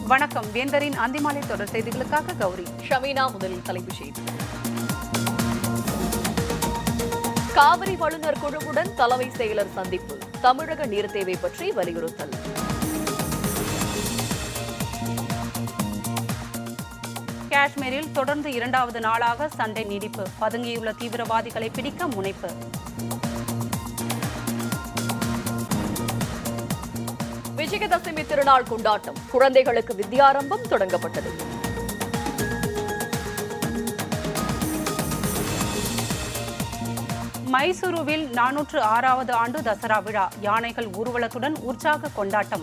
வணக்கம் வேந்தரின் அந்திமாலை தொடர் செய்திகளுக்காக கௌரி ஷமீனா முதலில் தலைப்புச் செய்தி காவிரி வல்லுநர் குழுவுடன் தலைமை செயலர் சந்திப்பு தமிழக நீர் தேவை பற்றி வலியுறுத்தல் காஷ்மீரில் தொடர்ந்து இரண்டாவது நாளாக சண்டை நீடிப்பு பதுங்கியுள்ள தீவிரவாதிகளை பிடிக்க முனைப்பு விஜயதசமி திருநாள் கொண்டாட்டம் குழந்தைகளுக்கு வித்யாரம்பம் தொடங்கப்பட்டது மைசூருவில் நானூற்று ஆறாவது ஆண்டு தசரா விழா யானைகள் ஊர்வலத்துடன் உற்சாக கொண்டாட்டம்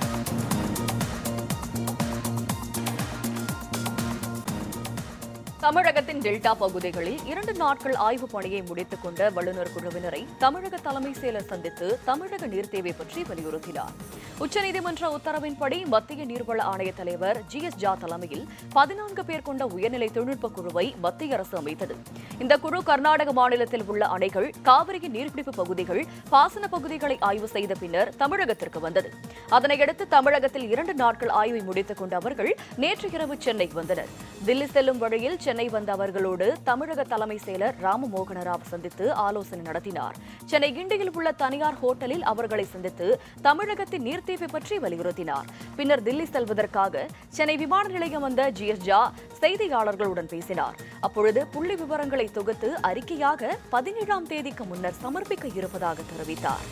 தமிழகத்தின் டெல்டா பகுதிகளில் இரண்டு நாட்கள் ஆய்வுப் பணியை முடித்துக் கொண்ட வல்லுநர் குழுவினரை தமிழக தலைமை செயலர் சந்தித்து தமிழக நீர் தேவை பற்றி வலியுறுத்தினார் உச்சநீதிமன்ற உத்தரவின்படி மத்திய நீர்வள ஆணைய தலைவர் ஜி எஸ் ஜா தலைமையில் பதினான்கு பேர் கொண்ட உயர்நிலை தொழில்நுட்ப குழுவை மத்திய அரசு அமைத்தது இந்த குழு கர்நாடக மாநிலத்தில் உள்ள அணைகள் காவிரியின் நீர்பிடிப்பு பகுதிகள் பாசன பகுதிகளை ஆய்வு செய்த பின்னர் தமிழகத்திற்கு வந்தது அதனையடுத்து தமிழகத்தில் இரண்டு நாட்கள் ஆய்வை முடித்துக் கொண்ட அவர்கள் நேற்று இரவு சென்னை வந்தனர் தில்லி செல்லும் வழியில் சென்னை வந்த அவர்களோடு தமிழக தலைமை செயலர் ராமமோகன ராவ் சந்தித்து ஆலோசனை நடத்தினார் சென்னை கிண்டியில் உள்ள தனியார் ஹோட்டலில் அவர்களை சந்தித்து தமிழகத்தின் நீர்த்தேவை பற்றி வலியுறுத்தினார் பின்னர் தில்லி செல்வதற்காக சென்னை விமான நிலையம் வந்த ஜி எஸ் ஜா செய்தியாளர்களுடன் பேசினார் அப்பொழுது புள்ளி விவரங்களை தொகுத்து அறிக்கையாக பதினேழாம் தேதிக்கு முன்னர் சமர்ப்பிக்க இருப்பதாக தெரிவித்தார்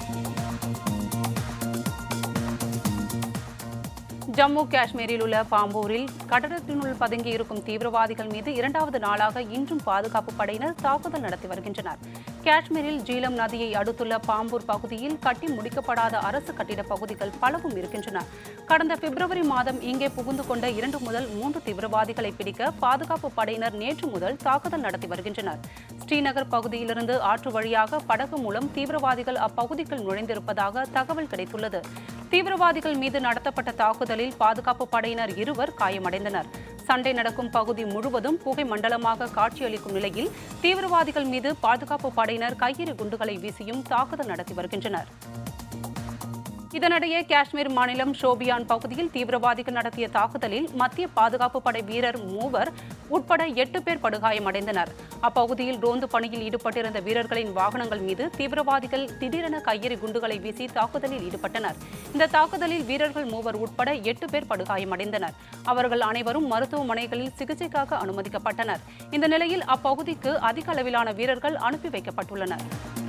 ஜம்மு காஷ்மீரில் உள்ள பாம்பூரில் கட்டடத்தினுள் பதுங்கியிருக்கும் தீவிரவாதிகள் மீது இரண்டாவது நாளாக இன்றும் பாதுகாப்பு படையினர் தாக்குதல் நடத்தி வருகின்றனர் காஷ்மீரில் ஜீலம் நதியை அடுத்துள்ள பாம்பூர் பகுதியில் கட்டி முடிக்கப்படாத அரசு கட்டிட பகுதிகள் பலவும் இருக்கின்றன கடந்த பிப்ரவரி மாதம் இங்கே புகுந்து கொண்ட இரண்டு முதல் மூன்று தீவிரவாதிகளை பிடிக்க பாதுகாப்பு படையினர் நேற்று முதல் தாக்குதல் நடத்தி வருகின்றனர் ஸ்ரீநகர் பகுதியிலிருந்து ஆற்று வழியாக படகு மூலம் தீவிரவாதிகள் அப்பகுதிக்குள் நுழைந்திருப்பதாக தகவல் கிடைத்துள்ளது தீவிரவாதிகள் மீது நடத்தப்பட்ட தாக்குதலில் பாதுகாப்பு படையினர் இருவர் காயமடைந்தனர் சண்டை நடக்கும் பகுதி முழுவதும் புகை மண்டலமாக காட்சியளிக்கும் நிலையில் தீவிரவாதிகள் மீது பாதுகாப்பு படையினர் கையெறி குண்டுகளை வீசியும் தாக்குதல் நடத்தி வருகின்றனர் இதனிடையே காஷ்மீர் மாநிலம் ஷோபியான் பகுதியில் தீவிரவாதிகள் நடத்திய தாக்குதலில் மத்திய பாதுகாப்பு படை வீரர் மூவர் உட்பட எட்டு பேர் படுகாயமடைந்தனர் அப்பகுதியில் ரோந்து பணியில் ஈடுபட்டிருந்த வீரர்களின் வாகனங்கள் மீது தீவிரவாதிகள் திடீரென கையெறி குண்டுகளை வீசி தாக்குதலில் ஈடுபட்டனர் இந்த தாக்குதலில் வீரர்கள் மூவர் உட்பட எட்டு பேர் படுகாயமடைந்தனர் அவர்கள் அனைவரும் மருத்துவமனைகளில் சிகிச்சைக்காக அனுமதிக்கப்பட்டனர் இந்த நிலையில் அப்பகுதிக்கு அதிக அளவிலான வீரர்கள் அனுப்பி வைக்கப்பட்டுள்ளனர்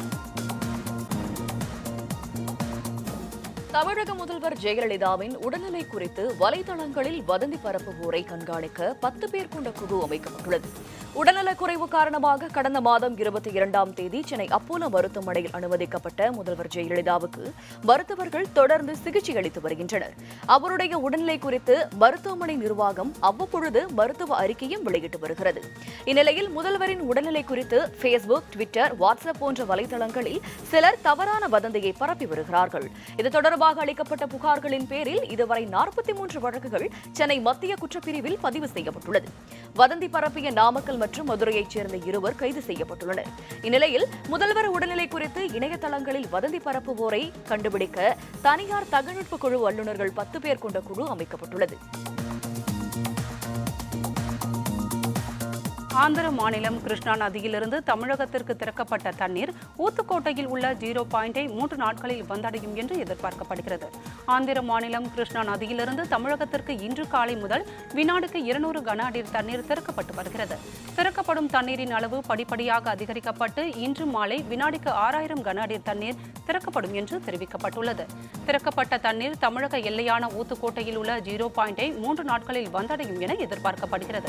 தமிழக முதல்வர் ஜெயலலிதாவின் உடல்நிலை குறித்து வலைதளங்களில் வதந்தி பரப்புவோரை கண்காணிக்க பத்து பேர் கொண்ட குழு அமைக்கப்பட்டுள்ளது உடல்நலக் குறைவு காரணமாக கடந்த மாதம் இருபத்தி இரண்டாம் தேதி சென்னை அப்போலோ மருத்துவமனையில் அனுமதிக்கப்பட்ட முதல்வர் ஜெயலலிதாவுக்கு மருத்துவர்கள் தொடர்ந்து சிகிச்சை அளித்து வருகின்றனர் அவருடைய உடல்நிலை குறித்து மருத்துவமனை நிர்வாகம் அவ்வப்பொழுது மருத்துவ அறிக்கையும் வெளியிட்டு வருகிறது இந்நிலையில் முதல்வரின் உடல்நிலை குறித்து ஃபேஸ்புக் ட்விட்டர் வாட்ஸ்அப் போன்ற வலைதளங்களில் சிலர் தவறான வதந்தியை பரப்பி வருகிறார்கள் இது தொடர்பாக அளிக்கப்பட்ட புகார்களின் பேரில் இதுவரை நாற்பத்தி மூன்று வழக்குகள் சென்னை மத்திய குற்றப்பிரிவில் பதிவு செய்யப்பட்டுள்ளது வதந்தி பரப்பிய நாமக்கல் மற்றும் மதுரையைச் சேர்ந்த இருவர் கைது செய்யப்பட்டுள்ளனர் இந்நிலையில் முதல்வர் உடல்நிலை குறித்து இணையதளங்களில் வதந்தி பரப்புவோரை கண்டுபிடிக்க தனியார் தகவல்நுட்ப குழு வல்லுநர்கள் பத்து பேர் கொண்ட குழு அமைக்கப்பட்டுள்ளது ஆந்திர மாநிலம் கிருஷ்ணா நதியிலிருந்து தமிழகத்திற்கு திறக்கப்பட்ட தண்ணீர் ஊத்துக்கோட்டையில் உள்ள ஜீரோ பாயிண்டை மூன்று நாட்களில் வந்தடையும் என்று எதிர்பார்க்கப்படுகிறது ஆந்திர மாநிலம் கிருஷ்ணா நதியிலிருந்து தமிழகத்திற்கு இன்று காலை முதல் வினாடிக்கு இருநூறு கன அடி தண்ணீர் திறக்கப்பட்டு வருகிறது திறக்கப்படும் தண்ணீரின் அளவு படிப்படியாக அதிகரிக்கப்பட்டு இன்று மாலை வினாடிக்கு ஆறாயிரம் கன அடி தண்ணீர் திறக்கப்படும் என்று தெரிவிக்கப்பட்டுள்ளது திறக்கப்பட்ட தண்ணீர் தமிழக எல்லையான ஊத்துக்கோட்டையில் உள்ள ஜீரோ பாயிண்டை மூன்று நாட்களில் வந்தடையும் என எதிர்பார்க்கப்படுகிறது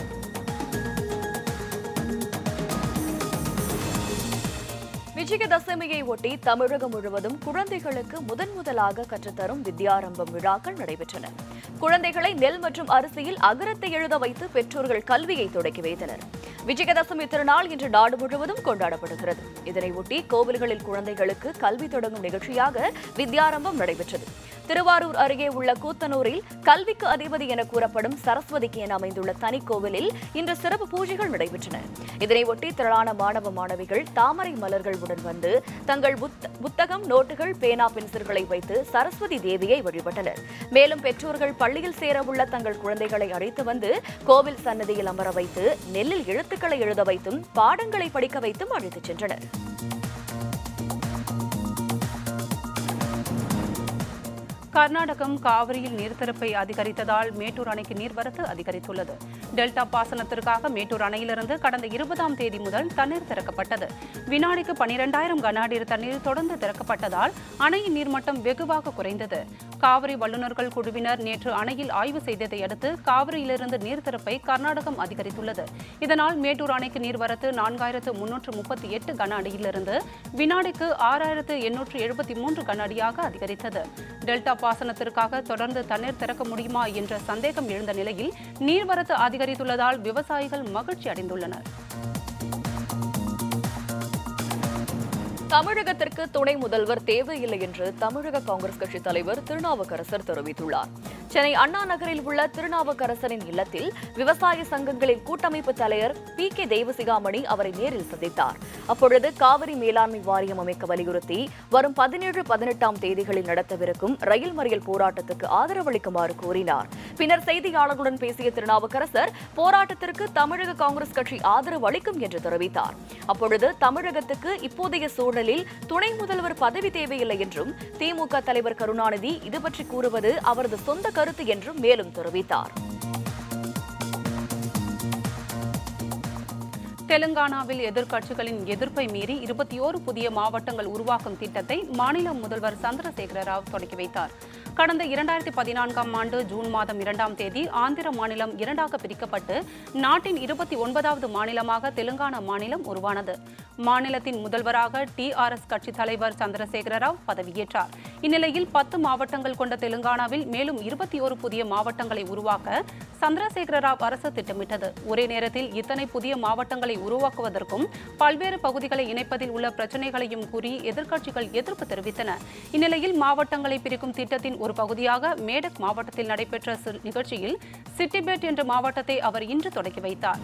விஜயதசமியை ஒட்டி தமிழகம் முழுவதும் குழந்தைகளுக்கு முதன் முதலாக கற்றுத்தரும் வித்யாரம்பம் விழாக்கள் நடைபெற்றன குழந்தைகளை நெல் மற்றும் அரிசியில் அகரத்தை எழுத வைத்து பெற்றோர்கள் கல்வியை தொடக்கி வைத்தனர் விஜயதசமி திருநாள் இன்று நாடு முழுவதும் கொண்டாடப்படுகிறது இதனை ஒட்டி கோவில்களில் குழந்தைகளுக்கு கல்வி தொடங்கும் நிகழ்ச்சியாக வித்யாரம்பம் நடைபெற்றது திருவாரூர் அருகே உள்ள கூத்தனூரில் கல்விக்கு அதிபதி என கூறப்படும் சரஸ்வதிக்கு என அமைந்துள்ள தனி கோவிலில் இன்று சிறப்பு பூஜைகள் நடைபெற்றன இதனையொட்டி திரளான மாணவ மாணவிகள் தாமரை மலர்களுடன் வந்து தங்கள் புத்த- புத்தகம் நோட்டுகள் பேனா பென்சில்களை வைத்து சரஸ்வதி தேவியை வழிபட்டனர் மேலும் பெற்றோர்கள் பள்ளியில் சேரவுள்ள தங்கள் குழந்தைகளை அழைத்து வந்து கோவில் சன்னதியில் அமர வைத்து நெல்லில் எழுத்துக்களை எழுத வைத்தும் பாடங்களை படிக்க வைத்தும் அழைத்துச் சென்றனர் கர்நாடகம் காவிரியில் நீர்த்திறப்பை அதிகரித்ததால் மேட்டூர் அணைக்கு நீர்வரத்து அதிகரித்துள்ளது டெல்டா பாசனத்திற்காக மேட்டூர் அணையிலிருந்து கடந்த இருபதாம் தேதி முதல் தண்ணீர் திறக்கப்பட்டது வினாடிக்கு பனிரெண்டாயிரம் கன அடி தண்ணீர் தொடர்ந்து திறக்கப்பட்டதால் அணையின் நீர்மட்டம் வெகுவாக குறைந்தது காவிரி வல்லுநர்கள் குழுவினர் நேற்று அணையில் ஆய்வு செய்ததை அடுத்து காவிரியிலிருந்து நீர் திறப்பை கர்நாடகம் அதிகரித்துள்ளது இதனால் மேட்டூர் அணைக்கு நீர்வரத்து நான்காயிரத்து முன்னூற்று முப்பத்தி எட்டு கன அடியிலிருந்து வினாடிக்கு ஆறாயிரத்து எண்ணூற்று எழுபத்தி மூன்று கன அடியாக அதிகரித்தது டெல்டா பாசனத்திற்காக தொடர்ந்து தண்ணீர் திறக்க முடியுமா என்ற சந்தேகம் எழுந்த நிலையில் நீர்வரத்து அதிகரித்துள்ளதால் விவசாயிகள் மகிழ்ச்சி அடைந்துள்ளனர் தமிழகத்திற்கு துணை முதல்வர் தேவையில்லை என்று தமிழக காங்கிரஸ் கட்சி தலைவர் திருநாவுக்கரசர் தெரிவித்துள்ளார் சென்னை அண்ணா நகரில் உள்ள திருநாவுக்கரசரின் இல்லத்தில் விவசாய சங்கங்களின் கூட்டமைப்பு தலைவர் பி கே தெய்வசிகாமணி அவரை நேரில் சந்தித்தார் அப்பொழுது காவிரி மேலாண்மை வாரியம் அமைக்க வலியுறுத்தி வரும் பதினேழு பதினெட்டாம் தேதிகளில் நடத்தவிருக்கும் ரயில் மறியல் போராட்டத்துக்கு ஆதரவளிக்குமாறு கூறினார் பின்னர் செய்தியாளர்களுடன் பேசிய திருநாவுக்கரசர் போராட்டத்திற்கு தமிழக காங்கிரஸ் கட்சி ஆதரவு அளிக்கும் என்று தெரிவித்தார் அப்பொழுது தமிழகத்துக்கு இப்போதைய சூழலில் துணை முதல்வர் பதவி தேவையில்லை என்றும் திமுக தலைவர் கருணாநிதி இது பற்றி கூறுவது அவரது சொந்த கருத்து என்றும் மேலும் தெரிவித்தார் தெலுங்கானாவில் எதிர்க்கட்சிகளின் எதிர்ப்பை மீறி இருபத்தி ஓரு புதிய மாவட்டங்கள் உருவாக்கும் திட்டத்தை மாநில முதல்வர் சந்திரசேகர ராவ் தொடங்கி வைத்தார் கடந்த இரண்டாயிரத்தி பதினான்காம் ஆண்டு ஜூன் மாதம் இரண்டாம் தேதி ஆந்திர மாநிலம் இரண்டாக பிரிக்கப்பட்டு நாட்டின் இருபத்தி ஒன்பதாவது மாநிலமாக தெலுங்கானா மாநிலம் உருவானது மாநிலத்தின் முதல்வராக டிஆர்எஸ் கட்சி தலைவர் சந்திரசேகர ராவ் பதவியேற்றார் இந்நிலையில் பத்து மாவட்டங்கள் கொண்ட தெலுங்கானாவில் மேலும் இருபத்தி ஒரு புதிய மாவட்டங்களை உருவாக்க சந்திரசேகர ராவ் அரசு திட்டமிட்டது ஒரே நேரத்தில் இத்தனை புதிய மாவட்டங்களை உருவாக்குவதற்கும் பல்வேறு பகுதிகளை இணைப்பதில் உள்ள பிரச்சனைகளையும் கூறி எதிர்க்கட்சிகள் எதிர்ப்பு தெரிவித்தன இந்நிலையில் மாவட்டங்களை பிரிக்கும் திட்டத்தின் ஒரு பகுதியாக மேடக் மாவட்டத்தில் நடைபெற்ற சி- நிகழ்ச்சியில் சிட்டிபேட் என்ற மாவட்டத்தை அவர் இன்று தொடங்கி வைத்தார்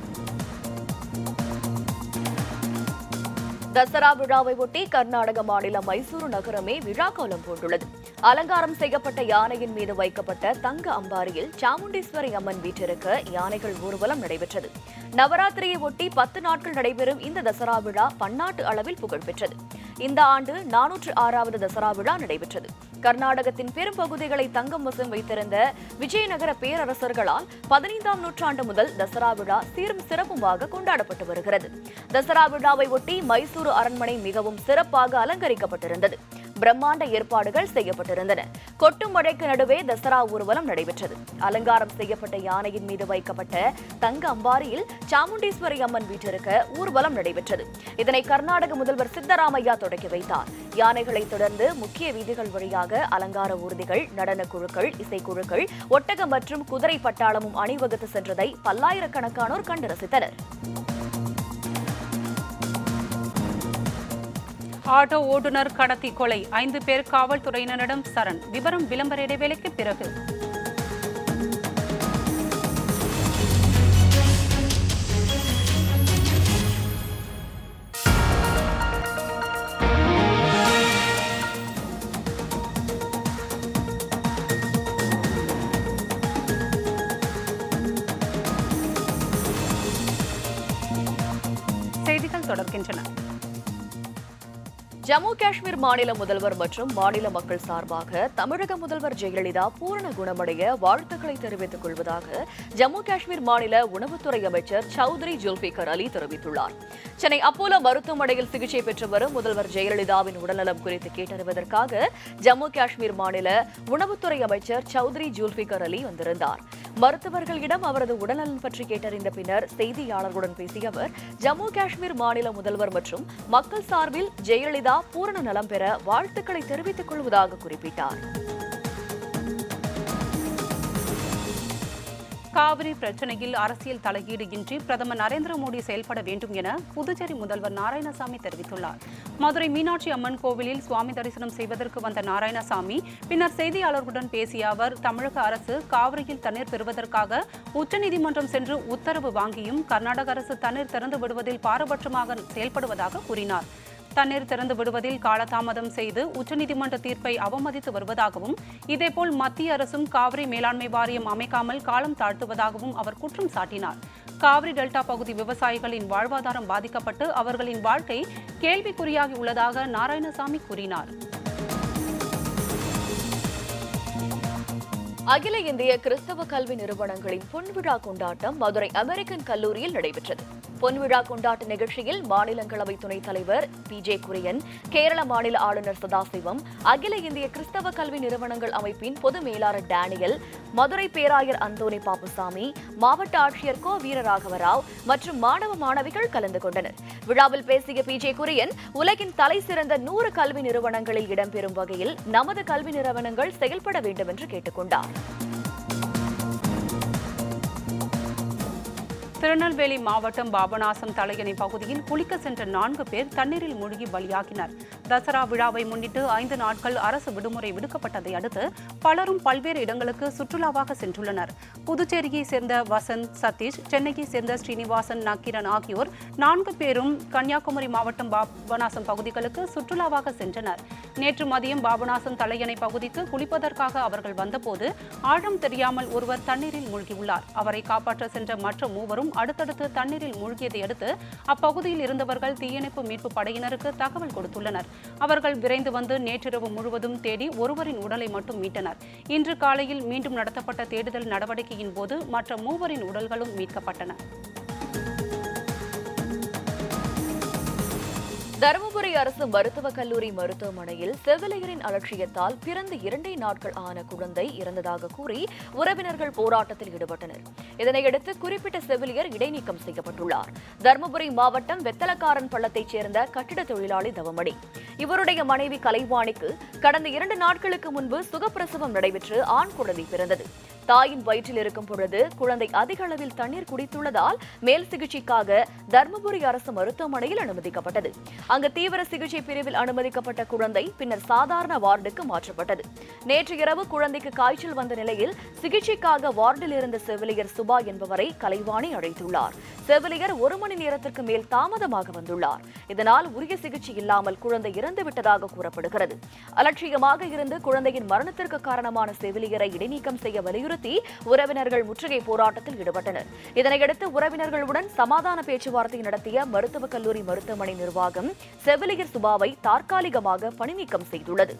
தசரா விழாவை ஒட்டி கர்நாடக மாநிலம் மைசூரு நகரமே விழா கோலம் பூண்டுள்ளது அலங்காரம் செய்யப்பட்ட யானையின் மீது வைக்கப்பட்ட தங்க அம்பாரியில் சாமுண்டீஸ்வரி அம்மன் வீற்றிருக்க யானைகள் ஊர்வலம் நடைபெற்றது நவராத்திரியை ஒட்டி பத்து நாட்கள் நடைபெறும் இந்த தசரா விழா பன்னாட்டு அளவில் புகழ்பெற்றது இந்த ஆண்டு நானூற்று ஆறாவது தசரா விழா நடைபெற்றது கர்நாடகத்தின் பெரும் பகுதிகளை தங்கம் வசம் வைத்திருந்த விஜயநகர பேரரசர்களால் பதினைந்தாம் நூற்றாண்டு முதல் தசரா விழா சீரும் சிறப்புமாக கொண்டாடப்பட்டு வருகிறது தசரா விழாவை ஒட்டி மைசூரு அரண்மனை மிகவும் சிறப்பாக அலங்கரிக்கப்பட்டிருந்தது பிரம்மாண்ட ஏற்பாடுகள் செய்யப்பட்டிருந்தன கொட்டும் மழைக்கு நடுவே தசரா ஊர்வலம் நடைபெற்றது அலங்காரம் செய்யப்பட்ட யானையின் மீது வைக்கப்பட்ட தங்க அம்பாரியில் சாமுண்டீஸ்வரி அம்மன் வீற்றிருக்க ஊர்வலம் நடைபெற்றது இதனை கர்நாடக முதல்வர் சித்தராமையா தொடங்கி வைத்தார் யானைகளைத் தொடர்ந்து முக்கிய வீதிகள் வழியாக அலங்கார ஊர்திகள் நடன குழுக்கள் இசைக்குழுக்கள் ஒட்டகம் மற்றும் குதிரை பட்டாளமும் அணிவகுத்து சென்றதை பல்லாயிரக்கணக்கானோர் கண்டு ரசித்தனர் ஆட்டோ ஓட்டுநர் கடத்தி கொலை ஐந்து பேர் காவல்துறையினரிடம் சரண் விவரம் விளம்பர இடைவேளைக்கு பிறகு செய்திகள் தொடர்கின்றன ஜம்மு காஷ்மீர் மாநில முதல்வர் மற்றும் மாநில மக்கள் சார்பாக தமிழக முதல்வர் ஜெயலலிதா பூரண குணமடைய வாழ்த்துக்களை தெரிவித்துக் கொள்வதாக ஜம்மு காஷ்மீர் மாநில உணவுத்துறை அமைச்சர் சௌத்ரி ஜுல்பிகர் அலி தெரிவித்துள்ளார் சென்னை அப்போலோ மருத்துவமனையில் சிகிச்சை பெற்று வரும் முதல்வர் ஜெயலலிதாவின் உடல்நலம் குறித்து கேட்டறிவதற்காக ஜம்மு காஷ்மீர் மாநில உணவுத்துறை அமைச்சர் சௌத்ரி ஜுல்பிகர் அலி வந்திருந்தார் மருத்துவர்களிடம் அவரது உடல்நலன் பற்றி கேட்டறிந்த பின்னர் செய்தியாளர்களுடன் பேசிய அவர் ஜம்மு காஷ்மீர் மாநில முதல்வர் மற்றும் மக்கள் சார்பில் ஜெயலலிதா பூரண நலம் பெற வாழ்த்துக்களை தெரிவித்துக் கொள்வதாக குறிப்பிட்டார் காவிரி பிரச்சனையில் அரசியல் தலையீடு இன்றி பிரதமர் நரேந்திர மோடி செயல்பட வேண்டும் என புதுச்சேரி முதல்வர் நாராயணசாமி தெரிவித்துள்ளார் மதுரை மீனாட்சி அம்மன் கோவிலில் சுவாமி தரிசனம் செய்வதற்கு வந்த நாராயணசாமி பின்னர் செய்தியாளர்களுடன் பேசிய அவர் தமிழக அரசு காவிரியில் தண்ணீர் பெறுவதற்காக உச்சநீதிமன்றம் சென்று உத்தரவு வாங்கியும் கர்நாடக அரசு தண்ணீர் திறந்து விடுவதில் பாரபட்சமாக செயல்படுவதாக கூறினார் தண்ணீர் திறந்து விடுவதில் காலதாமதம் செய்து உச்சநீதிமன்ற தீர்ப்பை அவமதித்து வருவதாகவும் இதேபோல் மத்திய அரசும் காவிரி மேலாண்மை வாரியம் அமைக்காமல் காலம் தாழ்த்துவதாகவும் அவர் குற்றம் சாட்டினார் காவிரி டெல்டா பகுதி விவசாயிகளின் வாழ்வாதாரம் பாதிக்கப்பட்டு அவர்களின் வாழ்க்கை கேள்விக்குறியாகி உள்ளதாக நாராயணசாமி கூறினார் அகில இந்திய கிறிஸ்தவ கல்வி நிறுவனங்களின் பொன்விழா கொண்டாட்டம் மதுரை அமெரிக்கன் கல்லூரியில் நடைபெற்றது பொன்விழா கொண்டாட்ட நிகழ்ச்சியில் மாநிலங்களவை துணைத் தலைவர் பி ஜே குரியன் கேரள மாநில ஆளுநர் சதாசிவம் அகில இந்திய கிறிஸ்தவ கல்வி நிறுவனங்கள் அமைப்பின் பொது மேலாளர் டேனியல் மதுரை பேராயர் அந்தோனி பாப்புசாமி மாவட்ட ஆட்சியர் கோ வீரராகவராவ் மற்றும் மாணவ மாணவிகள் கலந்து கொண்டனர் விழாவில் பேசிய பி ஜே குரியன் உலகின் தலை சிறந்த நூறு கல்வி நிறுவனங்களில் இடம்பெறும் வகையில் நமது கல்வி நிறுவனங்கள் செயல்பட வேண்டும் என்று கேட்டுக்கொண்டார் திருநெல்வேலி மாவட்டம் பாபநாசம் தலையணை பகுதியில் குளிக்க சென்ற நான்கு பேர் தண்ணீரில் மூழ்கி பலியாகினர் தசரா விழாவை முன்னிட்டு ஐந்து நாட்கள் அரசு விடுமுறை விடுக்கப்பட்டதை அடுத்து பலரும் பல்வேறு இடங்களுக்கு சுற்றுலாவாக சென்றுள்ளனர் புதுச்சேரியை சேர்ந்த வசந்த் சதீஷ் சென்னையை சேர்ந்த ஸ்ரீனிவாசன் நக்கிரன் ஆகியோர் நான்கு பேரும் கன்னியாகுமரி மாவட்டம் பாபநாசம் பகுதிகளுக்கு சுற்றுலாவாக சென்றனர் நேற்று மதியம் பாபநாசம் தலையணை பகுதிக்கு குளிப்பதற்காக அவர்கள் வந்தபோது ஆழம் தெரியாமல் ஒருவர் தண்ணீரில் மூழ்கியுள்ளார் அவரை காப்பாற்ற சென்ற மற்ற மூவரும் அடுத்தடுத்து தண்ணீரில் மூழ்கியதை அடுத்து அப்பகுதியில் இருந்தவர்கள் தீயணைப்பு மீட்பு படையினருக்கு தகவல் கொடுத்துள்ளனர் அவர்கள் விரைந்து வந்து நேற்றிரவு முழுவதும் தேடி ஒருவரின் உடலை மட்டும் மீட்டனர் இன்று காலையில் மீண்டும் நடத்தப்பட்ட தேடுதல் நடவடிக்கையின் போது மற்ற மூவரின் உடல்களும் மீட்கப்பட்டன தருமபுரி அரசு மருத்துவக் கல்லூரி மருத்துவமனையில் செவிலியரின் அலட்சியத்தால் பிறந்து இரண்டே நாட்கள் ஆன குழந்தை இறந்ததாக கூறி உறவினர்கள் போராட்டத்தில் ஈடுபட்டனர் இதனையடுத்து குறிப்பிட்ட செவிலியர் இடைநீக்கம் செய்யப்பட்டுள்ளார் தருமபுரி மாவட்டம் வெத்தலக்காரன் பள்ளத்தைச் சேர்ந்த கட்டிட தொழிலாளி தவமணி இவருடைய மனைவி கலைவாணிக்கு கடந்த இரண்டு நாட்களுக்கு முன்பு சுகப்பிரசவம் நடைபெற்று ஆண் குழந்தை பிறந்தது தாயின் வயிற்றில் இருக்கும் பொழுது குழந்தை அதிக அளவில் தண்ணீர் குடித்துள்ளதால் மேல் சிகிச்சைக்காக தர்மபுரி அரசு மருத்துவமனையில் அனுமதிக்கப்பட்டது அங்கு தீவிர சிகிச்சை பிரிவில் அனுமதிக்கப்பட்ட குழந்தை பின்னர் சாதாரண வார்டுக்கு மாற்றப்பட்டது நேற்று இரவு குழந்தைக்கு காய்ச்சல் வந்த நிலையில் சிகிச்சைக்காக வார்டில் இருந்த செவிலியர் சுபா என்பவரை கலைவாணி அழைத்துள்ளார் செவிலியர் ஒரு மணி நேரத்திற்கு மேல் தாமதமாக வந்துள்ளார் இதனால் உரிய சிகிச்சை இல்லாமல் குழந்தை இறந்து விட்டதாக கூறப்படுகிறது அலட்சியமாக இருந்து குழந்தையின் மரணத்திற்கு காரணமான செவிலியரை இடைநீக்கம் செய்ய வலியுறுத்தி உறவினர்கள் முற்றுகை போராட்டத்தில் ஈடுபட்டனர் இதனையடுத்து உறவினர்களுடன் சமாதான பேச்சுவார்த்தை நடத்திய மருத்துவக் கல்லூரி மருத்துவமனை நிர்வாகம் செவிலியர் சுபாவை தற்காலிகமாக பணிநீக்கம் செய்துள்ளது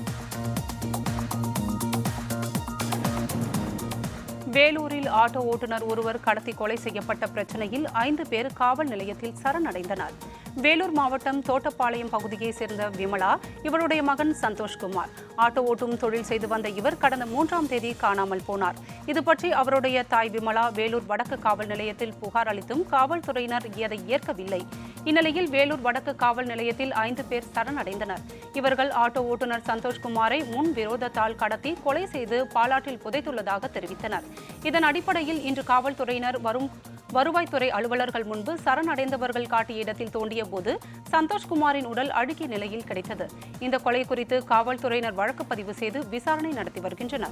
வேலூரில் ஆட்டோ ஓட்டுநர் ஒருவர் கடத்தி கொலை செய்யப்பட்ட பிரச்சனையில் ஐந்து பேர் காவல் நிலையத்தில் சரணடைந்தனர் வேலூர் மாவட்டம் தோட்டப்பாளையம் பகுதியைச் சேர்ந்த விமலா இவருடைய மகன் சந்தோஷ்குமார் ஆட்டோ ஓட்டும் தொழில் செய்து வந்த இவர் கடந்த மூன்றாம் தேதி காணாமல் போனார் இது பற்றி அவருடைய தாய் விமலா வேலூர் வடக்கு காவல் நிலையத்தில் புகார் அளித்தும் காவல்துறையினர் அதை ஏற்கவில்லை இந்நிலையில் வேலூர் வடக்கு காவல் நிலையத்தில் ஐந்து பேர் சரணடைந்தனர் இவர்கள் ஆட்டோ ஓட்டுநர் சந்தோஷ்குமாரை முன் விரோதத்தால் கடத்தி கொலை செய்து பாலாற்றில் புதைத்துள்ளதாக தெரிவித்தனர் இதன் அடிப்படையில் இன்று காவல்துறையினர் வரும் வருவாய்த்துறை அலுவலர்கள் முன்பு சரணடைந்தவர்கள் காட்டிய இடத்தில் தோண்டிய போது சந்தோஷ்குமாரின் உடல் அழுகிய நிலையில் கிடைத்தது இந்த கொலை குறித்து காவல்துறையினர் வழக்கு பதிவு செய்து விசாரணை நடத்தி வருகின்றனர்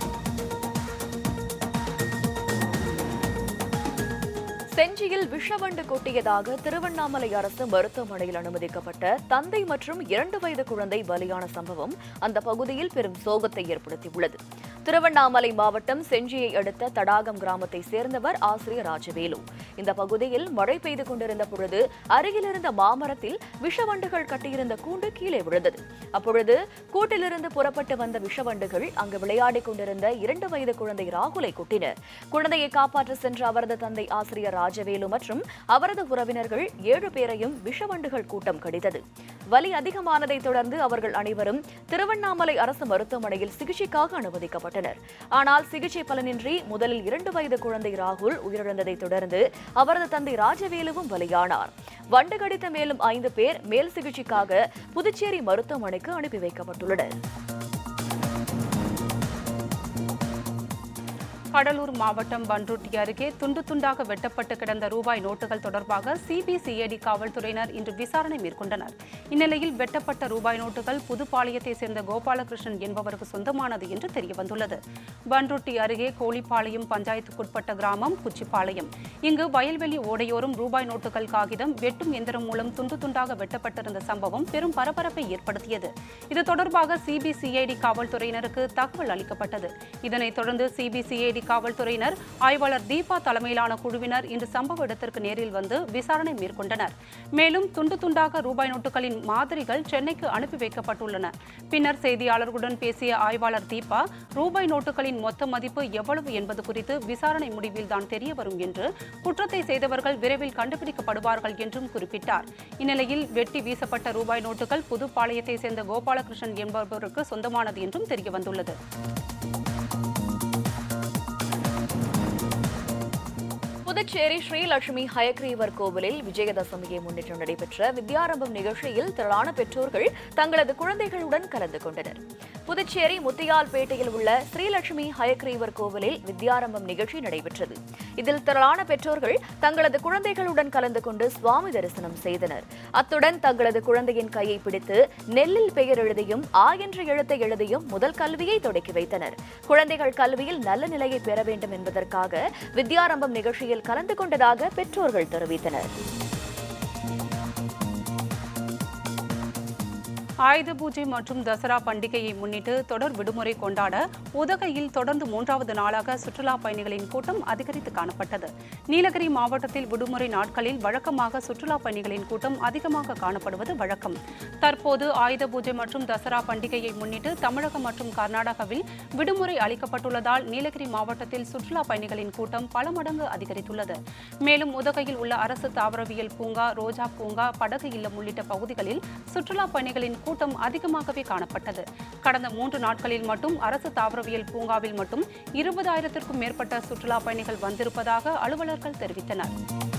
செஞ்சியில் விஷவண்டு கொட்டியதாக திருவண்ணாமலை அரசு மருத்துவமனையில் அனுமதிக்கப்பட்ட தந்தை மற்றும் இரண்டு வயது குழந்தை பலியான சம்பவம் அந்த பகுதியில் பெரும் சோகத்தை ஏற்படுத்தியுள்ளது திருவண்ணாமலை மாவட்டம் செஞ்சியை அடுத்த தடாகம் கிராமத்தை சேர்ந்தவர் ஆசிரியர் ராஜவேலு இந்த பகுதியில் மழை பெய்து கொண்டிருந்த பொழுது அருகிலிருந்த மாமரத்தில் விஷவண்டுகள் கட்டியிருந்த கூண்டு கீழே விழுந்தது அப்பொழுது கூட்டிலிருந்து புறப்பட்டு வந்த விஷவண்டுகள் அங்கு விளையாடிக் கொண்டிருந்த இரண்டு வயது குழந்தை ராகுலை கொட்டின குழந்தையை காப்பாற்ற சென்ற அவரது தந்தை ஆசிரியர் ராஜவேலு மற்றும் அவரது உறவினர்கள் ஏழு பேரையும் விஷவண்டுகள் கூட்டம் கடித்தது வலி அதிகமானதை தொடர்ந்து அவர்கள் அனைவரும் திருவண்ணாமலை அரசு மருத்துவமனையில் சிகிச்சைக்காக அனுமதிக்கப்பட்டனர் ஆனால் சிகிச்சை பலனின்றி முதலில் இரண்டு வயது குழந்தை ராகுல் உயிரிழந்ததை தொடர்ந்து அவரது தந்தை ராஜவேலுவும் பலியானார் வண்டு கடித்த மேலும் ஐந்து பேர் மேல் சிகிச்சைக்காக புதுச்சேரி மருத்துவமனைக்கு அனுப்பி வைக்கப்பட்டுள்ளனர் கடலூர் மாவட்டம் பன்ருட்டி அருகே துண்டு துண்டாக வெட்டப்பட்டு கிடந்த ரூபாய் நோட்டுகள் தொடர்பாக சிபிசிஐடி காவல்துறையினர் இன்று விசாரணை மேற்கொண்டனர் இந்நிலையில் வெட்டப்பட்ட ரூபாய் நோட்டுகள் புதுப்பாளையத்தை சேர்ந்த கோபாலகிருஷ்ணன் என்பவருக்கு சொந்தமானது என்று தெரியவந்துள்ளது பன்ருட்டி அருகே கோழிப்பாளையம் பஞ்சாயத்துக்குட்பட்ட கிராமம் குச்சிப்பாளையம் இங்கு வயல்வெளி ஓடையோரம் ரூபாய் நோட்டுகள் காகிதம் வெட்டும் எந்திரம் மூலம் துண்டு துண்டாக வெட்டப்பட்டிருந்த சம்பவம் பெரும் பரபரப்பை ஏற்படுத்தியது இது தொடர்பாக சிபிசிஐடி காவல்துறையினருக்கு தகவல் அளிக்கப்பட்டது இதனைத் தொடர்ந்து சிபிசிஐடி காவல்துறையினர் ஆய்வாளர் தீபா தலைமையிலான குழுவினர் இன்று சம்பவ இடத்திற்கு நேரில் வந்து விசாரணை மேற்கொண்டனர் மேலும் துண்டு துண்டாக ரூபாய் நோட்டுகளின் மாதிரிகள் சென்னைக்கு அனுப்பி வைக்கப்பட்டுள்ளன பின்னர் செய்தியாளர்களுடன் பேசிய ஆய்வாளர் தீபா ரூபாய் நோட்டுகளின் மொத்த மதிப்பு எவ்வளவு என்பது குறித்து விசாரணை முடிவில் தான் தெரிய வரும் என்று குற்றத்தை செய்தவர்கள் விரைவில் கண்டுபிடிக்கப்படுவார்கள் என்றும் குறிப்பிட்டார் இந்நிலையில் வெட்டி வீசப்பட்ட ரூபாய் நோட்டுகள் புதுப்பாளையத்தை சேர்ந்த கோபாலகிருஷ்ணன் என்பவருக்கு சொந்தமானது என்றும் தெரியவந்துள்ளது புதுச்சேரி ஸ்ரீலட்சுமி ஹயக்ரீவர் கோவிலில் விஜயதசமியை முன்னிட்டு நடைபெற்ற வித்யாரம்பம் நிகழ்ச்சியில் திரளான பெற்றோர்கள் தங்களது குழந்தைகளுடன் கலந்து கொண்டனர் புதுச்சேரி முத்தியால்பேட்டையில் உள்ள ஸ்ரீலட்சுமி ஹயக்ரீவர் கோவிலில் வித்யாரம்பம் நிகழ்ச்சி நடைபெற்றது இதில் திரளான பெற்றோர்கள் தங்களது குழந்தைகளுடன் கலந்து கொண்டு சுவாமி தரிசனம் செய்தனர் அத்துடன் தங்களது குழந்தையின் கையை பிடித்து நெல்லில் பெயர் எழுதியும் ஆ என்ற எழுத்தை எழுதியும் முதல் கல்வியை தொடக்கி வைத்தனர் குழந்தைகள் கல்வியில் நல்ல நிலையை பெற வேண்டும் என்பதற்காக வித்யாரம்பம் நிகழ்ச்சியில் கலந்து கொண்டதாக பெற்றோர்கள் தெரிவித்தனர் ஆயுத பூஜை மற்றும் தசரா பண்டிகையை முன்னிட்டு தொடர் விடுமுறை கொண்டாட உதகையில் தொடர்ந்து மூன்றாவது நாளாக சுற்றுலா பயணிகளின் கூட்டம் அதிகரித்து காணப்பட்டது நீலகிரி மாவட்டத்தில் விடுமுறை நாட்களில் வழக்கமாக சுற்றுலா பயணிகளின் கூட்டம் அதிகமாக காணப்படுவது வழக்கம் தற்போது ஆயுத பூஜை மற்றும் தசரா பண்டிகையை முன்னிட்டு தமிழகம் மற்றும் கர்நாடகாவில் விடுமுறை அளிக்கப்பட்டுள்ளதால் நீலகிரி மாவட்டத்தில் சுற்றுலா பயணிகளின் கூட்டம் பல மடங்கு அதிகரித்துள்ளது மேலும் உதகையில் உள்ள அரசு தாவரவியல் பூங்கா ரோஜா பூங்கா படகு இல்லம் உள்ளிட்ட பகுதிகளில் சுற்றுலா பயணிகளின் கூட்டம் அதிகமாகவே காணப்பட்டது கடந்த மூன்று நாட்களில் மட்டும் அரசு தாவரவியல் பூங்காவில் மட்டும் இருபதாயிரத்திற்கும் மேற்பட்ட சுற்றுலா பயணிகள் வந்திருப்பதாக அலுவலர்கள் தெரிவித்தனர்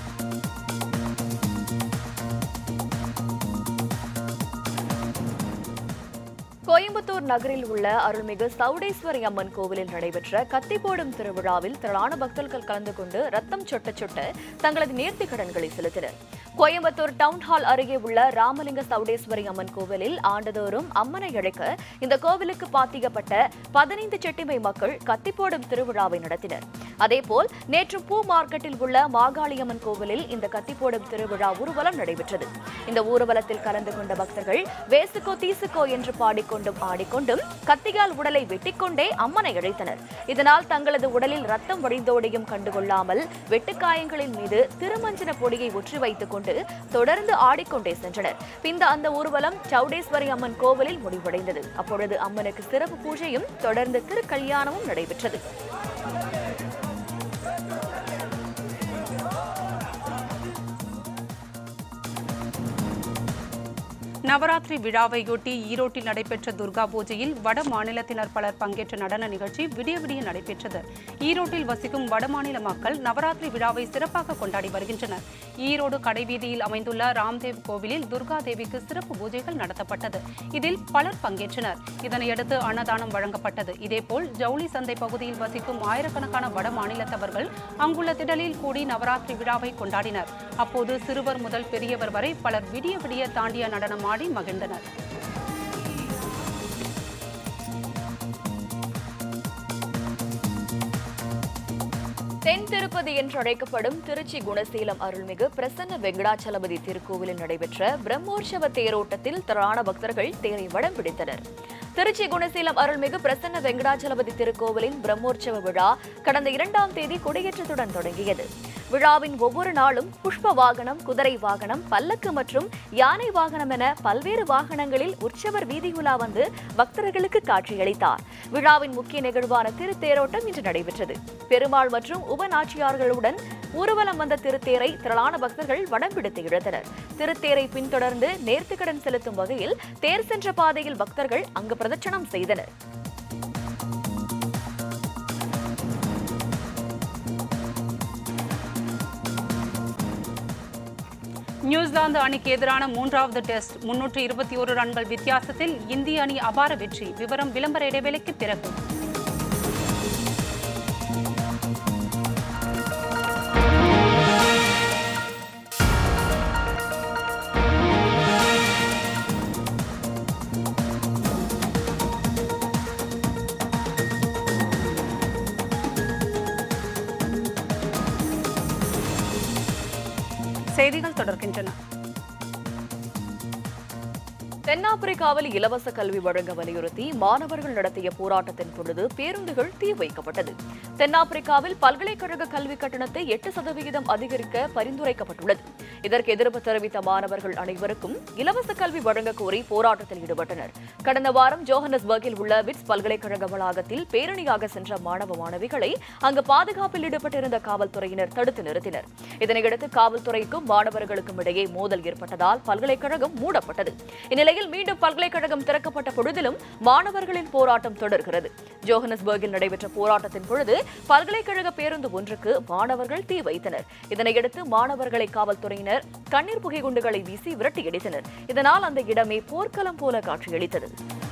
கோயம்புத்தூர் நகரில் உள்ள அருள்மிகு சவுடேஸ்வரி அம்மன் கோவிலில் நடைபெற்ற கத்தி போடும் திருவிழாவில் திரளான பக்தர்கள் கலந்து கொண்டு ரத்தம் சொட்ட சொட்ட தங்களது நேர்த்திக் கடன்களை செலுத்தினர் கோயம்புத்தூர் டவுன் ஹால் அருகே உள்ள ராமலிங்க சவுடேஸ்வரி அம்மன் கோவிலில் ஆண்டுதோறும் அம்மனை அழைக்க இந்த கோவிலுக்கு பாத்தியப்பட்ட பதினைந்து செட்டிமை மக்கள் கத்தி போடும் திருவிழாவை நடத்தினர் அதேபோல் நேற்று பூ மார்க்கெட்டில் உள்ள மாகாளியம்மன் கோவிலில் இந்த கத்தி போடும் திருவிழா ஊர்வலம் நடைபெற்றது இந்த ஊர்வலத்தில் கலந்து கொண்ட பக்தர்கள் வேசுக்கோ தீசுக்கோ என்று பாடிக்கொண்டும் ஆடிக்கொண்டும் கத்தியால் உடலை வெட்டிக்கொண்டே அம்மனை அழைத்தனர் இதனால் தங்களது உடலில் ரத்தம் வடிந்தோடையும் கண்டுகொள்ளாமல் வெட்டுக்காயங்களின் மீது திருமஞ்சன பொடியை ஒற்றி வைத்துக் கொண்டு தொடர்ந்து ஆடிக்கொண்டே சென்றனர் பிந்த அந்த ஊர்வலம் சவுடேஸ்வரி அம்மன் கோவிலில் முடிவடைந்தது அப்பொழுது அம்மனுக்கு சிறப்பு பூஜையும் தொடர்ந்து திருக்கல்யாணமும் நடைபெற்றது நவராத்திரி விழாவையொட்டி ஈரோட்டில் நடைபெற்ற துர்கா பூஜையில் வட மாநிலத்தினர் பலர் பங்கேற்ற நடன நிகழ்ச்சி விடிய விடிய நடைபெற்றது ஈரோட்டில் வசிக்கும் வடமாநில மக்கள் நவராத்திரி விழாவை சிறப்பாக கொண்டாடி வருகின்றனர் ஈரோடு கடைவீதியில் அமைந்துள்ள ராம்தேவ் கோவிலில் துர்கா தேவிக்கு சிறப்பு பூஜைகள் நடத்தப்பட்டது இதில் பலர் பங்கேற்றனர் இதனையடுத்து அன்னதானம் வழங்கப்பட்டது இதேபோல் ஜவுளி சந்தை பகுதியில் வசிக்கும் ஆயிரக்கணக்கான வட மாநிலத்தவர்கள் அங்குள்ள திடலில் கூடி நவராத்திரி விழாவை கொண்டாடினர் அப்போது சிறுவர் முதல் பெரியவர் வரை பலர் விடிய விடிய தாண்டிய நடனம் ஆடி மகிழ்ந்தனர் தென் திருப்பதி என்று அழைக்கப்படும் திருச்சி குணசீலம் அருள்மிகு பிரசன்ன வெங்கடாச்சலபதி திருக்கோவிலில் நடைபெற்ற பிரம்மோற்சவ தேரோட்டத்தில் திரளான பக்தர்கள் தேரை வடம் பிடித்தனர் திருச்சி குணசீலம் அருள்மிகு பிரசன்ன வெங்கடாச்சலபதி திருக்கோவிலின் பிரம்மோற்சவ விழா கடந்த இரண்டாம் தேதி கொடியேற்றத்துடன் தொடங்கியது விழாவின் ஒவ்வொரு நாளும் புஷ்ப வாகனம் குதிரை வாகனம் பல்லக்கு மற்றும் யானை வாகனம் என பல்வேறு வாகனங்களில் உற்சவர் வீதியுலா வந்து பக்தர்களுக்கு காட்சியளித்தார் விழாவின் முக்கிய நிகழ்வான திருத்தேரோட்டம் இன்று நடைபெற்றது பெருமாள் மற்றும் உபநாச்சியார்களுடன் ஊர்வலம் வந்த திருத்தேரை திரளான பக்தர்கள் வடம் பிடித்து இழுத்தனர் திருத்தேரை பின்தொடர்ந்து நேர்த்திக்கடன் செலுத்தும் வகையில் தேர் சென்ற பாதையில் பக்தர்கள் அங்கு பிரதட்சணம் செய்தனர் நியூசிலாந்து அணிக்கு எதிரான மூன்றாவது டெஸ்ட் முன்னூற்று இருபத்தி ஒரு ரன்கள் வித்தியாசத்தில் இந்திய அணி அபார வெற்றி விவரம் விளம்பர இடைவேளைக்கு பிறகு செய்திகள் தொடர்கின்றன தென்னாப்பிரிக்காவில் இலவச கல்வி வழங்க வலியுறுத்தி மாணவர்கள் நடத்திய போராட்டத்தின் பொழுது பேருந்துகள் தீ வைக்கப்பட்டது தென்னாப்பிரிக்காவில் பல்கலைக்கழக கல்வி கட்டணத்தை எட்டு சதவிகிதம் அதிகரிக்க பரிந்துரைக்கப்பட்டுள்ளது இதற்கு எதிர்ப்பு தெரிவித்த மாணவர்கள் அனைவருக்கும் இலவச கல்வி வழங்க கோரி போராட்டத்தில் ஈடுபட்டனர் கடந்த வாரம் ஜோஹன்னஸ்பர்கில் உள்ள விட்ஸ் பல்கலைக்கழக வளாகத்தில் பேரணியாக சென்ற மாணவ மாணவிகளை அங்கு பாதுகாப்பில் ஈடுபட்டிருந்த காவல்துறையினர் தடுத்து நிறுத்தினர் இதனையடுத்து காவல்துறைக்கும் மாணவர்களுக்கும் இடையே மோதல் ஏற்பட்டதால் பல்கலைக்கழகம் மூடப்பட்டது இந்நிலையில் மீண்டும் பல்கலைக்கழகம் திறக்கப்பட்ட பொழுதிலும் மாணவர்களின் போராட்டம் தொடர்கிறது ஜோஹன்னஸ்பர்கில் நடைபெற்ற போராட்டத்தின் பொழுது பல்கலைக்கழக பேருந்து ஒன்றுக்கு மாணவர்கள் தீ வைத்தனர் இதனையடுத்து மாணவர்களை காவல்துறையினர் கண்ணீர் புகை குண்டுகளை வீசி விரட்டியடித்தனர் இதனால் அந்த இடமே போர்க்களம் போல காட்சியளித்தது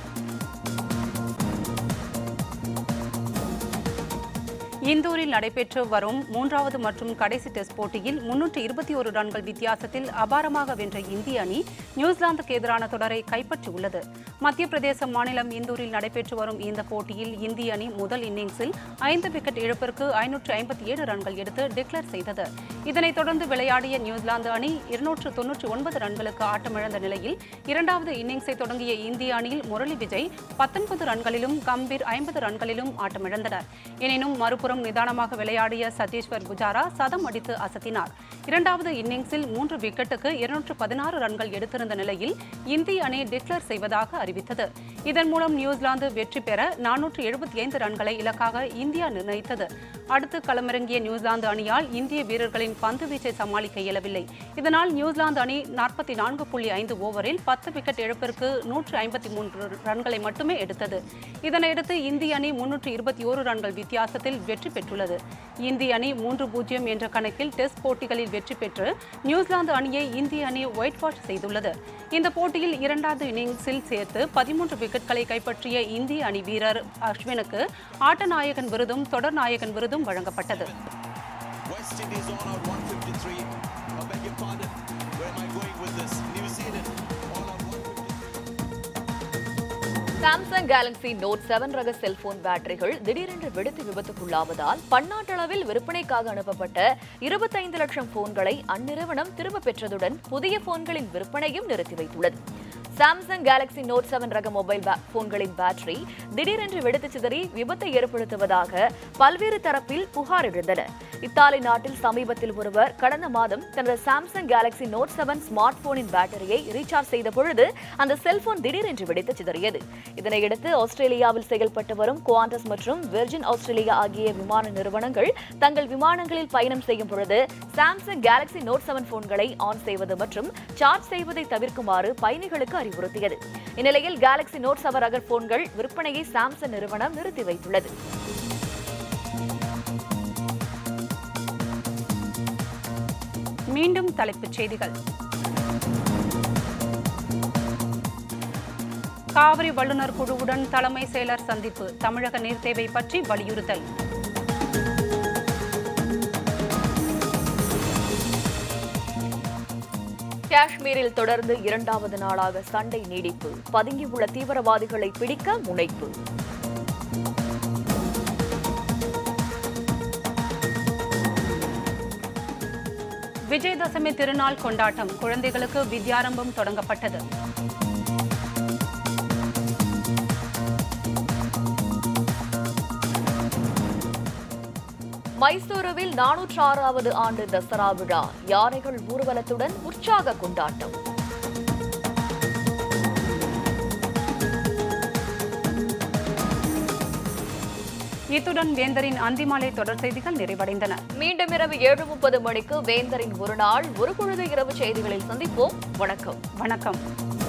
இந்தூரில் நடைபெற்று வரும் மூன்றாவது மற்றும் கடைசி டெஸ்ட் போட்டியில் முன்னூற்று இருபத்தி ஒரு ரன்கள் வித்தியாசத்தில் அபாரமாக வென்ற இந்திய அணி நியூசிலாந்துக்கு எதிரான தொடரை கைப்பற்றியுள்ளது மத்திய பிரதேச மாநிலம் இந்தூரில் நடைபெற்று வரும் இந்த போட்டியில் இந்திய அணி முதல் இன்னிங்ஸில் ஐந்து விக்கெட் இழப்பிற்கு ஐநூற்று ஐம்பத்தி ஏழு ரன்கள் எடுத்து டிக்ளேர் செய்தது இதனைத் தொடர்ந்து விளையாடிய நியூசிலாந்து அணி இருநூற்று தொன்னூற்றி ஒன்பது ரன்களுக்கு ஆட்டமிழந்த நிலையில் இரண்டாவது இன்னிங்ஸை தொடங்கிய இந்திய அணியில் முரளி விஜய் பத்தொன்பது ரன்களிலும் கம்பீர் ஐம்பது ரன்களிலும் ஆட்டமிழந்தனர் எனினும் மறுபுறம் நிதானமாக விளையாடிய சதீஸ்வர் புஜாரா சதம் அடித்து அசத்தினார் இரண்டாவது இன்னிங்ஸில் மூன்று விக்கெட்டுக்கு இருநூற்று பதினாறு ரன்கள் எடுத்திருந்த நிலையில் இந்திய அணி டிக்ளேர் செய்வதாக அறிவித்தது இதன் மூலம் நியூசிலாந்து வெற்றி பெற நானூற்று எழுபத்தி ஐந்து ரன்களை இலக்காக இந்தியா நிர்ணயித்தது அடுத்து களமிறங்கிய நியூசிலாந்து அணியால் இந்திய வீரர்களின் பந்து வீச்சை சமாளிக்க இயலவில்லை இதனால் நியூசிலாந்து அணி நாற்பத்தி நான்கு புள்ளி ஐந்து ஓவரில் பத்து விக்கெட் இழப்பிற்கு நூற்று ஐம்பத்தி மூன்று ரன்களை மட்டுமே எடுத்தது இதனையடுத்து இந்திய அணி முன்னூற்று இருபத்தி ஓரு ரன்கள் வித்தியாசத்தில் வெற்றி பெற்றுள்ளது இந்திய அணி மூன்று பூஜ்ஜியம் என்ற கணக்கில் டெஸ்ட் போட்டிகளில் வெற்றி பெற்று நியூசிலாந்து அணியை இந்திய அணி ஒயிட் வாஷ் செய்துள்ளது இந்த போட்டியில் இரண்டாவது இன்னிங்ஸில் சேர்த்து பதிமூன்று விக்கெட்களை கைப்பற்றிய இந்திய அணி வீரர் அஸ்வினுக்கு ஆட்ட நாயகன் விருதும் தொடர் நாயகன் விருதும் வழங்கப்பட்டது West Indies on out 153. I beg your pardon. Where am I going with this? New Zealand all out 153. Samsung Galaxy Note seven ரக செல்போன் பேட்டரிகள் திடீரென்று வெடித்து விபத்துக்குள்ளாவதால் பன்னாட்டளவில் விற்பனைக்காக அனுப்பப்பட்ட இருபத்தைந்து லட்சம் போன்களை அந்நிறுவனம் திரும்ப பெற்றதுடன் புதிய போன்களின் விற்பனையும் நிறுத்தி வைத்துள்ளது சாம்சங் கேலக்ஸி நோட் செவன் ரக மொபைல் பே- போன்களின் பேட்டரி திடீரென்று வெடித்து சிதறி விபத்தை ஏற்படுத்துவதாக பல்வேறு தரப்பில் புகார் எழுந்தன இத்தாலி நாட்டில் சமீபத்தில் ஒருவர் கடந்த மாதம் தனது Samsung Galaxy Note seven smart போனின் பேட்டரியை ரீசார்ஜ் செய்த பொழுது அந்த செல்போன் திடீரென்று வெடித்து சிதறியது இதனையடுத்து ஆஸ்திரேலியாவில் செயல்பட்டு வரும் குவாண்டஸ் மற்றும் வெர்ஜின் ஆஸ்திரேலியா ஆகிய விமான நிறுவனங்கள் தங்கள் விமானங்களில் பயணம் செய்யும் பொழுது சாம்சங் கேலக்ஸி நோட் செவன் போன்களை ஆன் செய்வது மற்றும் சார்ஜ் செய்வதை தவிர்க்குமாறு பயணிகளுக்கு அறிவுறுத்தியது இந்நிலையில் கேலக்ஸி நோட் செவன் ரக போன்கள் விற்பனையை சாம்சங் நிறுவனம் நிறுத்தி வைத்துள்ளது மீண்டும் தலைப்புச் செய்திகள் காவிரி வல்லுநர் குழுவுடன் தலைமை செயலர் சந்திப்பு தமிழக நீர் தேவை பற்றி வலியுறுத்தல் காஷ்மீரில் தொடர்ந்து இரண்டாவது நாளாக சண்டை நீடிப்பு பதுங்கியுள்ள தீவிரவாதிகளை பிடிக்க முனைப்பு விஜயதசமி திருநாள் கொண்டாட்டம் குழந்தைகளுக்கு வித்யாரம்பம் தொடங்கப்பட்டது மைசூருவில் நானூற்று ஆறாவது ஆண்டு தசரா விழா யானைகள் ஊர்வலத்துடன் உற்சாக கொண்டாட்டம் இத்துடன் வேந்தரின் அந்திமாலை தொடர் செய்திகள் நிறைவடைந்தன மீண்டும் இரவு ஏழு முப்பது மணிக்கு வேந்தரின் ஒரு நாள் ஒரு பொழுது இரவு செய்திகளில் சந்திப்போம் வணக்கம் வணக்கம்